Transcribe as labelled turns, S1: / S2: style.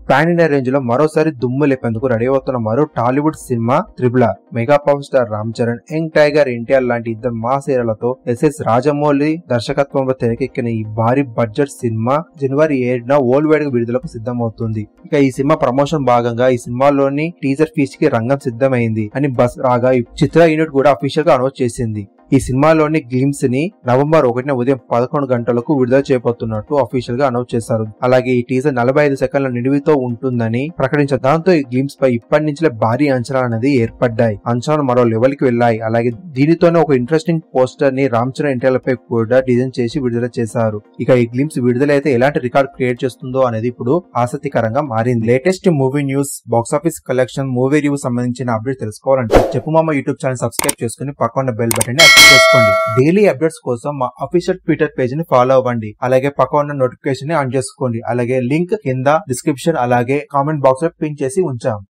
S1: pan India range లో మరోసారి దుమ్ము లేపేందుకు రెడీ అవుతున్న మరో Tollywood cinema triple mega power star Ram Charan young tiger NTR లాంటి ఇద్దరు మా హీరోలతో ఎస్ఎస్ రాజమౌళి దర్శకత్వంలో తెరకెక్కిన ఈ భారీ బడ్జెట్ సినిమా జనవరి ఏడున ఓల్డ్ వైడ్ విడుదలకు సిద్ధమవుతుంది ఇక ఈ సినిమా ప్రమోషన్ భాగంగా ఈ సినిమాలోని టీజర్ ఫీచ్ కి రంగం సిద్ధమైంది అని బస్ రాగా ఈ చిత్ర యూనిట్ కూడా అఫీషియల్ గా అనౌన్స్ చేసింది ఈ సినిమాలోని గ్లిమ్స్ ని నవంబర్ ఒకటిన ఉదయం పదకొండు గంటలకు విడుదల చేయబోతున్నట్టు అఫీషియల్ గా అనౌన్స్ చేశారు అలాగే ఈ టీజర్ నలభై ఐదు సెకండ్ల నిడివితో ఉంటుందని ప్రకటించారు దాంతో ఈ గ్లిమ్స్ పై ఇప్పటి నుంచే భారీ అంచనాలు అనేది ఏర్పడ్డాయి అంచనాలు మరో లెవెల్ కి వెళ్ళాయి అలాగే దీనితోనే ఒక ఇంట్రెస్టింగ్ పోస్టర్ ని రామ్ చరణ్ ఎన్టీఆర్ పై కూడా డిజైన్ చేసి విడుదల చేశారు ఇక ఈ గ్లిమ్స్ విడుదల అయితే ఎలాంటి రికార్డ్ క్రియేట్ చేస్తుందో అనేది ఇప్పుడు ఆసక్తికరంగా మారింది latest movie news box office collection movie review సంబంధించిన అప్డేట్ తెలుసుకోవాలంటే చెప్పు మామ యూట్యూబ్ ఛానల్ సబ్స్క్రైబ్ చేసుకుని పక్కన బెల్ బటన్ ని యాక్టివ్ చేసుకోండి డైలీ అప్డేట్స్ కోసం మా అఫీషియల్ ట్విట్టర్ పేజ్ ని ఫాలో అవ్వండి అలాగే పక్కన నోటిఫికేషన్ ని ఆన్ చేసుకోండి అలాగే లింక్ కింద డిస్క్రిప్షన్ అలాగే కామెంట్ బాక్స్ లో పిన్ చేసి ఉంచాం